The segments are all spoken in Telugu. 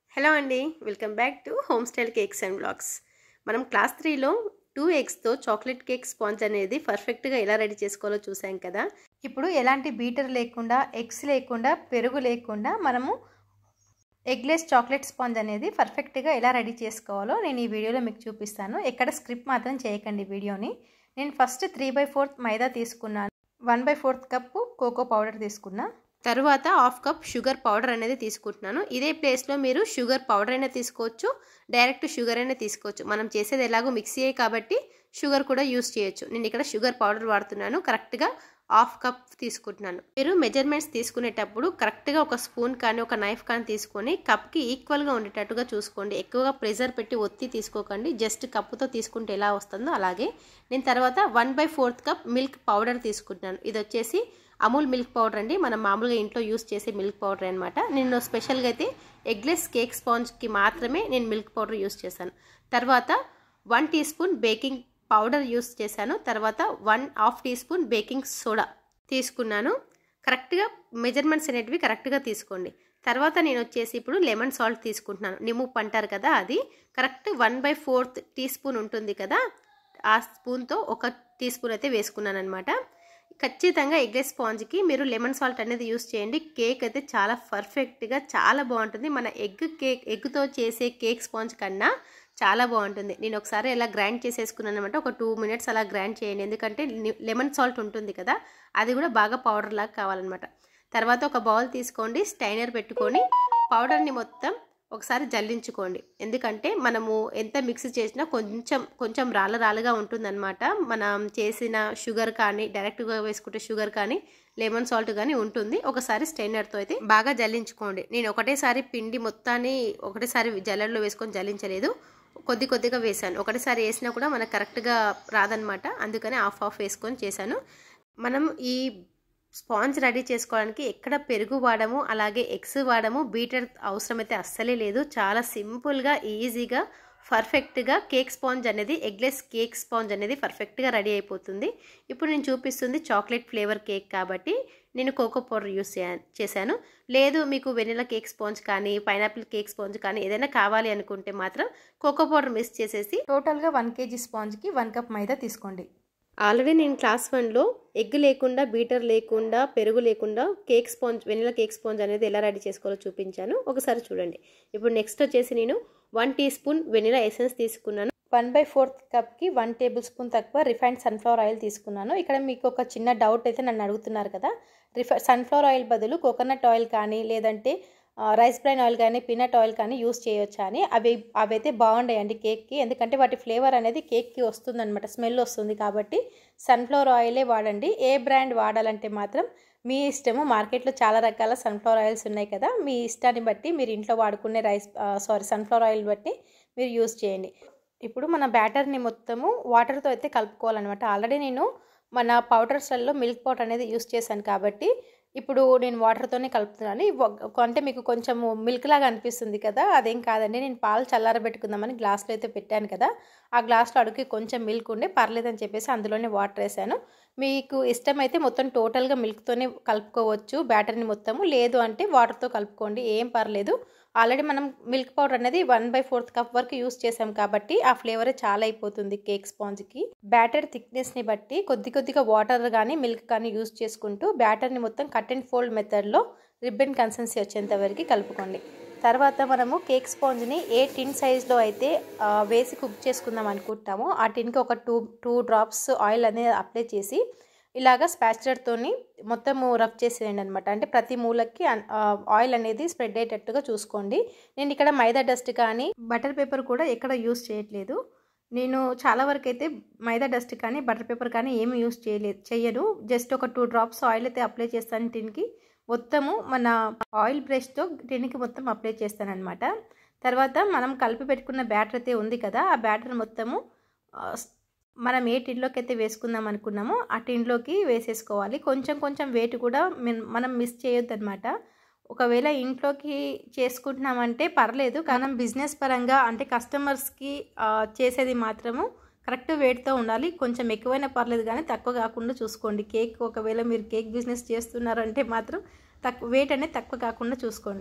హలో అండి welcome back to home style cakes and blogs మనం క్లాస్ త్రీలో టూ ఎగ్స్తో చాక్లెట్ కేక్ స్పాంజ్ అనేది పర్ఫెక్ట్గా ఎలా రెడీ చేసుకోవాలో చూసాం కదా ఇప్పుడు ఎలాంటి బీటర్ లేకుండా ఎగ్స్ లేకుండా పెరుగు లేకుండా మనము ఎగ్లెస్ చాక్లెట్ స్పాంజ్ అనేది పర్ఫెక్ట్గా ఎలా రెడీ చేసుకోవాలో నేను ఈ వీడియోలో మీకు చూపిస్తాను ఎక్కడ స్క్రిప్ట్ మాత్రం చేయకండి వీడియోని నేను first three by fourth maida తీసుకున్నాను one by fourth cup cocoa powder తీసుకున్నా తరువాత హాఫ్ కప్ షుగర్ పౌడర్ అనేది తీసుకుంటున్నాను ఇదే ప్లేస్లో మీరు షుగర్ పౌడర్ అయినా తీసుకోవచ్చు డైరెక్ట్ షుగర్ అయినా తీసుకోవచ్చు మనం చేసేది ఎలాగో మిక్సీయే కాబట్టి షుగర్ కూడా యూస్ చేయొచ్చు నేను ఇక్కడ షుగర్ పౌడర్ వాడుతున్నాను కరెక్ట్గా హాఫ్ కప్ తీసుకుంటున్నాను మీరు మెజర్మెంట్స్ తీసుకునేటప్పుడు కరెక్ట్గా ఒక స్పూన్ కానీ ఒక నైఫ్ కానీ తీసుకొని కప్కి ఈక్వల్గా ఉండేటట్టుగా చూసుకోండి ఎక్కువగా ప్రెజర్ పెట్టి ఒత్తి తీసుకోకండి జస్ట్ కప్పుతో తీసుకుంటే ఎలా వస్తుందో అలాగే నేను తర్వాత one by fourth cup milk powder తీసుకుంటున్నాను ఇది వచ్చేసి అమూల్ మిల్క్ పౌడర్ అండి మనం మామూలుగా ఇంట్లో యూస్ చేసే మిల్క్ పౌడర్ అనమాట నేను స్పెషల్గా అయితే ఎగ్లెస్ కేక్ స్పాంజ్కి మాత్రమే నేను మిల్క్ పౌడర్ యూస్ చేశాను తర్వాత one teaspoon baking powder use చేశాను తర్వాత one half teaspoon baking soda తీసుకున్నాను కరెక్ట్గా మెజర్మెంట్స్ అనేటివి కరెక్ట్గా తీసుకోండి తర్వాత నేను వచ్చేసి ఇప్పుడు లెమన్ సాల్ట్ తీసుకుంటున్నాను నిమ్ముప్పు అంటారు కదా అది correct one by fourth teaspoon ఉంటుంది కదా ఆ స్పూన్తో ఒక టీ స్పూన్ అయితే వేసుకున్నాను అనమాట ఖచ్చితంగా ఎగ్లెస్ స్పాంజ్కి మీరు లెమన్ సాల్ట్ అనేది యూస్ చేయండి కేక్ అయితే చాలా పర్ఫెక్ట్గా చాలా బాగుంటుంది మన ఎగ్ కేక్ ఎగ్తో చేసే కేక్ స్పాంజ్ కన్నా చాలా బాగుంటుంది నేను ఒకసారి ఇలా గ్రైండ్ చేసేసుకున్నాను అనమాట ఒక టూ మినిట్స్ అలా గ్రైండ్ చేయండి ఎందుకంటే లెమన్ సాల్ట్ ఉంటుంది కదా అది కూడా బాగా పౌడర్ లాగా కావాలన్నమాట తర్వాత ఒక బౌల్ తీసుకోండి స్టైనర్ పెట్టుకొని పౌడర్ని మొత్తం ఒకసారి జల్లించుకోండి ఎందుకంటే మనము ఎంత మిక్స్ చేసినా కొంచెం కొంచెం రాళ్ళ రాళ్ళగా ఉంటుందన్నమాట మనం చేసిన షుగర్ కానీ డైరెక్ట్గా వేసుకుంటే షుగర్ కానీ లెమన్ సాల్ట్ కానీ ఉంటుంది ఒకసారి స్టైనర్తో అయితే బాగా జల్లించుకోండి నేను ఒకటేసారి పిండి మొత్తాన్ని ఒకటేసారి జల్లెడలో వేసుకొని జల్లించలేదు కొద్ది కొద్దిగా వేసాను ఒకటేసారి వేసినా కూడా మనకు కరెక్ట్గా రాదనమాట అందుకని హాఫ్ హాఫ్ వేసుకొని చేశాను మనం ఈ స్పాంజ్ రెడీ చేసుకోవడానికి ఎక్కడ పెరుగు వాడము అలాగే ఎగ్స్ వాడము బీటర్ అవసరమైతే అస్సలే లేదు చాలా సింపుల్గా ఈజీగా పర్ఫెక్ట్గా కేక్ స్పాంజ్ అనేది ఎగ్లెస్ కేక్ స్పాంజ్ అనేది పర్ఫెక్ట్గా రెడీ అయిపోతుంది ఇప్పుడు నేను చూపిస్తుంది చాక్లెట్ ఫ్లేవర్ కేక్ కాబట్టి నేను కోకో పౌడర్ యూస్ చేశాను లేదు మీకు వెనిలా కేక్ స్పాంజ్ కానీ పైనాపిల్ కేక్ స్పాంజ్ కానీ ఏదైనా కావాలి అనుకుంటే మాత్రం కోకో పౌడర్ మిక్స్ చేసేసి టోటల్గా వన్ కేజీ స్పాంజ్కి వన్ కప్ మైదా తీసుకోండి ఆల్రెడీ నేను క్లాస్ వన్లో ఎగ్ లేకుండా బీటర్ లేకుండా పెరుగు లేకుండా cake sponge vanilla cake sponge అనేది ఎలా రెడీ చేసుకోవాలో చూపించాను ఒకసారి చూడండి ఇప్పుడు నెక్స్ట్ వచ్చేసి నేను one teaspoon vanilla essence తీసుకున్నాను వన్ బై ఫోర్త్ కప్కి వన్ టేబుల్ స్పూన్ తక్కువ రిఫైన్డ్ సన్ఫ్లవర్ ఆయిల్ తీసుకున్నాను ఇక్కడ మీకు ఒక చిన్న డౌట్ అయితే నన్ను అడుగుతున్నారు కదా రిఫై సన్ఫ్లవర్ ఆయిల్ బదులు కోకోనట్ ఆయిల్ కానీ లేదంటే రైస్ బ్రైన్ ఆయిల్ కానీ పీనట్ ఆయిల్ కానీ యూస్ చేయొచ్చా అని అవి అవి అయితే బాగుంటాయండి కేక్కి ఎందుకంటే వాటి ఫ్లేవర్ అనేది కేక్కి వస్తుంది అనమాట స్మెల్ వస్తుంది కాబట్టి సన్ఫ్లవర్ ఆయిలే వాడండి ఏ బ్రాండ్ వాడాలంటే మాత్రం మీ ఇష్టము మార్కెట్లో చాలా రకాల సన్ఫ్లవర్ ఆయిల్స్ ఉన్నాయి కదా మీ ఇష్టాన్ని బట్టి మీరు ఇంట్లో వాడుకునే రైస్ సారీ సన్ఫ్లవర్ ఆయిల్ బట్టి మీరు యూస్ చేయండి ఇప్పుడు మన బ్యాటర్ని మొత్తము వాటర్తో అయితే కలుపుకోవాలన్నమాట ఆల్రెడీ నేను మన పౌడర్స్లలో మిల్క్ పౌడర్ అనేది యూస్ చేశాను కాబట్టి ఇప్పుడు నేను వాటర్తోనే కలుపుతున్నాను అంటే మీకు కొంచెము మిల్క్ లాగా అనిపిస్తుంది కదా అదేం కాదండి నేను పాలు చల్లారబెట్టుకుందామని గ్లాస్లో అయితే పెట్టాను కదా ఆ గ్లాస్లో అడుగుకి కొంచెం మిల్క్ ఉండే పర్లేదని చెప్పేసి అందులోనే వాటర్ వేసాను మీకు ఇష్టమైతే మొత్తం టోటల్గా మిల్క్తోనే కలుపుకోవచ్చు బ్యాటర్ని మొత్తము లేదు అంటే వాటర్తో కలుపుకోండి ఏం పర్లేదు ఆల్రెడీ మనం మిల్క్ పౌడర్ అనేది వన్ బై ఫోర్త్ కప్ వరకు యూస్ చేసాం కాబట్టి ఆ ఫ్లేవరే చాలా అయిపోతుంది కేక్ స్పాంజ్కి బ్యాటర్ థిక్నెస్ని బట్టి కొద్ది కొద్దిగా వాటర్ కానీ మిల్క్ కానీ యూస్ చేసుకుంటూ బ్యాటర్ని మొత్తం కట్ అండ్ ఫోల్డ్ మెథడ్లో రిబ్బన్ కన్సెన్సీ వచ్చేంత వరకు కలుపుకోండి తర్వాత మనము కేక్ స్పాంజ్ని ఏ టిన్ సైజ్లో అయితే వేసి కుక్ చేసుకుందాం అనుకుంటామో ఆ టిన్కి ఒక టూ టూ డ్రాప్స్ ఆయిల్ అనేది అప్లై చేసి ఇలాగ స్పాచులర్తోని మొత్తము రఫ్ చేసేయండి అనమాట అంటే ప్రతి మూలకి ఆయిల్ అనేది స్ప్రెడ్ అయ్యేటట్టుగా చూసుకోండి నేను ఇక్కడ మైదా డస్ట్ కానీ బటర్ పేపర్ కూడా ఎక్కడ యూస్ చేయట్లేదు నేను చాలా వరకు అయితే మైదా డస్ట్ కానీ బటర్ పేపర్ కానీ ఏమి యూస్ చేయలేదు చెయ్యను జస్ట్ ఒక టూ డ్రాప్స్ ఆయిల్ అయితే అప్లై చేస్తాను టిన్కి మొత్తము మన ఆయిల్ బ్రష్తో టిన్కి మొత్తం అప్లై చేస్తాను అనమాట తర్వాత మనం కలిపి పెట్టుకున్న బ్యాటర్ అయితే ఉంది కదా ఆ బ్యాటర్ మొత్తము మనం ఏ టిన్లోకి అయితే వేసుకుందాం అనుకున్నామో ఆ టిన్లోకి వేసేసుకోవాలి కొంచెం కొంచెం వెయిట్ కూడా మనం మిస్ చేయొద్దు అనమాట ఒకవేళ ఇంట్లోకి చేసుకుంటున్నామంటే పర్లేదు కానీ బిజినెస్ పరంగా అంటే కస్టమర్స్కి చేసేది మాత్రము కరెక్ట్ వెయిట్తో ఉండాలి కొంచెం ఎక్కువైనా పర్లేదు కానీ తక్కువ కాకుండా చూసుకోండి కేక్ ఒకవేళ మీరు కేక్ బిజినెస్ చేస్తున్నారంటే మాత్రం తక్కువ వెయిట్ అనేది తక్కువ కాకుండా చూసుకోండి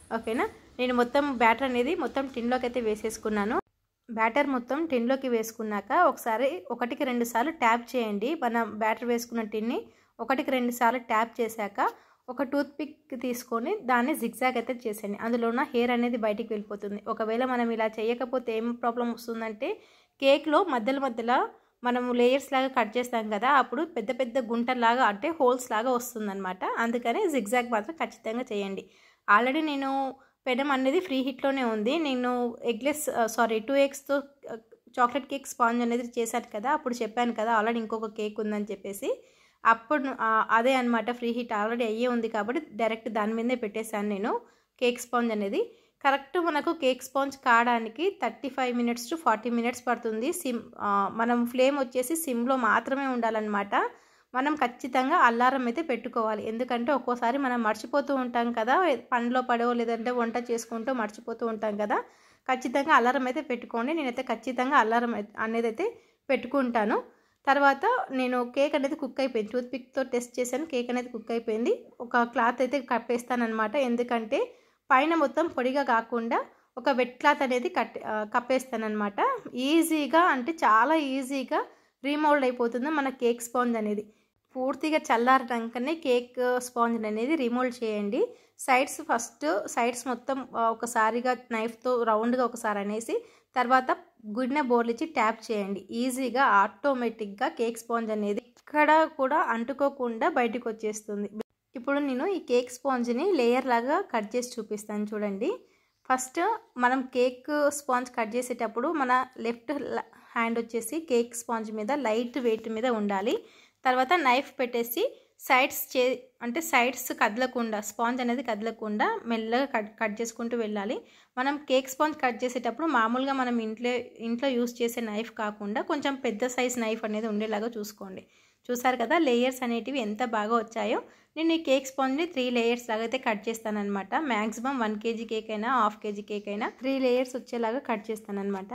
ఓకేనా నేను మొత్తం బ్యాటర్ అనేది మొత్తం టిన్లోకి అయితే వేసేసుకున్నాను బ్యాటర్ మొత్తం టిన్లోకి వేసుకున్నాక ఒకసారి ఒకటికి రెండు సార్లు ట్యాప్ చేయండి మనం బ్యాటర్ వేసుకున్న టిన్ని ఒకటికి రెండు సార్లు ట్యాప్ చేశాక ఒక టూత్ పిక్ తీసుకొని దాన్ని జిగ్జాగ్ అయితే చేసేయండి అందులో ఉన్న హెయిర్ అనేది బయటికి వెళ్ళిపోతుంది ఒకవేళ మనం ఇలా చేయకపోతే ఏం ప్రాబ్లం వస్తుందంటే కేక్లో మధ్యలో మధ్యలో మనము లేయర్స్ లాగా కట్ చేస్తాం కదా అప్పుడు పెద్ద పెద్ద గుంటలాగా అంటే హోల్స్ లాగా వస్తుందన్నమాట అందుకని జిగ్జాగ్ మాత్రం ఖచ్చితంగా చేయండి ఆల్రెడీ నేను పెనం అనేది ఫ్రీ హిట్లోనే ఉంది నేను ఎగ్లెస్ సారీ టూ ఎగ్స్తో చాక్లెట్ కేక్ స్పాంజ్ అనేది చేశాను కదా అప్పుడు చెప్పాను కదా ఆల్రెడీ ఇంకొక కేక్ ఉందని చెప్పేసి అప్పుడు అదే అనమాట ఫ్రీ హిట్ ఆల్రెడీ అయ్యే ఉంది కాబట్టి డైరెక్ట్ దాని మీదే పెట్టేశాను నేను కేక్ స్పాంజ్ అనేది కరెక్ట్ మనకు కేక్ స్పాంజ్ కావడానికి thirty five minutes to forty minutes పడుతుంది సిమ్ మనం ఫ్లేమ్ వచ్చేసి సిమ్లో మాత్రమే ఉండాలన్నమాట మనం ఖచ్చితంగా అల్లారం అయితే పెట్టుకోవాలి ఎందుకంటే ఒక్కోసారి మనం మర్చిపోతూ ఉంటాం కదా పనిలో పడో లేదంటే వంట చేసుకుంటూ మర్చిపోతూ ఉంటాం కదా ఖచ్చితంగా అల్లారం అయితే పెట్టుకోండి నేనైతే ఖచ్చితంగా అల్లారం అనేది అయితే పెట్టుకుంటాను తర్వాత నేను కేక్ అనేది కుక్ అయిపోయింది టూత్ పిక్తో టెస్ట్ చేశాను కేక్ అనేది కుక్ అయిపోయింది ఒక క్లాత్ అయితే కప్పేస్తానమాట ఎందుకంటే పైన మొత్తం పొడిగా కాకుండా ఒక వెట్ క్లాత్ అనేది కట్ కప్పేస్తానమాట ఈజీగా అంటే చాలా ఈజీగా రీమౌల్డ్ అయిపోతుంది మన కేక్ స్పాంజ్ అనేది పూర్తిగా చల్లారడాకనే కేక్ స్పాంజ్ అనేది రిమూవ్ చేయండి సైడ్స్ ఫస్ట్ సైడ్స్ మొత్తం ఒకసారిగా నైఫ్తో రౌండ్గా ఒకసారి అనేసి తర్వాత గుడిన బోర్లిచ్చి ట్యాప్ చేయండి ఈజీగా ఆటోమేటిక్గా కేక్ స్పాంజ్ అనేది ఇక్కడ కూడా అంటుకోకుండా బయటకు వచ్చేస్తుంది ఇప్పుడు నేను ఈ కేక్ స్పాంజ్ని లేయర్ లాగా కట్ చేసి చూపిస్తాను చూడండి ఫస్ట్ మనం కేక్ స్పాంజ్ కట్ చేసేటప్పుడు మన లెఫ్ట్ హ్యాండ్ వచ్చేసి కేక్ స్పాంజ్ మీద లైట్ వెయిట్ మీద ఉండాలి తర్వాత నైఫ్ పెట్టేసి సైడ్స్ చే అంటే సైడ్స్ కదలకుండా స్పాంజ్ అనేది కదలకుండా మెల్లగా కట్ కట్ చేసుకుంటూ వెళ్ళాలి మనం కేక్ స్పాంజ్ కట్ చేసేటప్పుడు మామూలుగా మనం ఇంట్లో ఇంట్లో యూస్ చేసే నైఫ్ కాకుండా కొంచెం పెద్ద సైజ్ నైఫ్ అనేది ఉండేలాగా చూసుకోండి చూసారు కదా లేయర్స్ అనేటివి ఎంత బాగా వచ్చాయో నేను ఈ కేక్ స్పాంజ్ని త్రీ లేయర్స్ లాగా అయితే కట్ చేస్తానమాట మ్యాక్సిమం వన్ కేజీ కేక్ అయినా హాఫ్ కేజీ కేక్ అయినా త్రీ లేయర్స్ వచ్చేలాగా కట్ చేస్తానమాట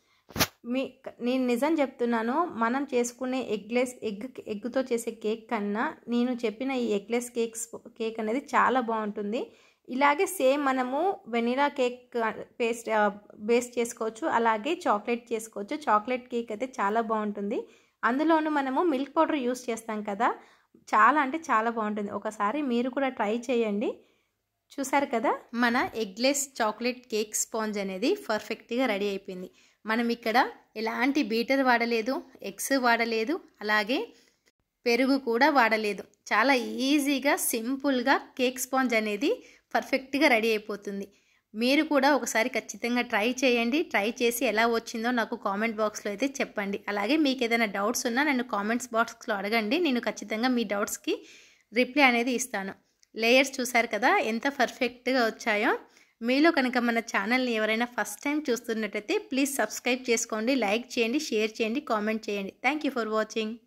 మీ నేను నిజం చెప్తున్నాను మనం చేసుకునే ఎగ్లెస్ ఎగ్ ఎగ్తో చేసే కేక్ కన్నా నేను చెప్పిన ఈ ఎగ్లెస్ కేక్స్ కేక్ అనేది చాలా బాగుంటుంది ఇలాగే సేమ్ మనము వెనిలా కేక్ పేస్ట్ బేస్ చేసుకోవచ్చు అలాగే చాక్లెట్ చేసుకోవచ్చు చాక్లెట్ కేక్ అయితే చాలా బాగుంటుంది అందులోనూ మనము మిల్క్ పౌడర్ యూస్ చేస్తాం కదా చాలా అంటే చాలా బాగుంటుంది ఒకసారి మీరు కూడా ట్రై చేయండి చూసారు కదా మన ఎగ్లెస్ చాక్లెట్ కేక్ స్పాంజ్ అనేది పర్ఫెక్ట్గా రెడీ అయిపోయింది మనం ఇక్కడ ఎలాంటి బీటర్ వాడలేదు ఎగ్స్ వాడలేదు అలాగే పెరుగు కూడా వాడలేదు చాలా ఈజీగా సింపుల్గా కేక్ స్పాంజ్ అనేది పర్ఫెక్ట్గా రెడీ అయిపోతుంది మీరు కూడా ఒకసారి ఖచ్చితంగా ట్రై చేయండి ట్రై చేసి ఎలా వచ్చిందో నాకు కామెంట్ బాక్స్లో అయితే చెప్పండి అలాగే మీకు ఏదైనా డౌట్స్ ఉన్నా నన్ను కామెంట్స్ బాక్స్లో అడగండి నేను ఖచ్చితంగా మీ డౌట్స్కి రిప్లై అనేది ఇస్తాను లేయర్స్ చూసారు కదా ఎంత పర్ఫెక్ట్గా వచ్చాయో మీలో కనుక మన ఛానల్ని ఎవరైనా ఫస్ట్ టైం చూస్తున్నట్టయితే ప్లీజ్ సబ్స్క్రైబ్ చేసుకోండి లైక్ చేయండి షేర్ చేయండి కామెంట్ చేయండి థ్యాంక్ యూ ఫర్ వాచింగ్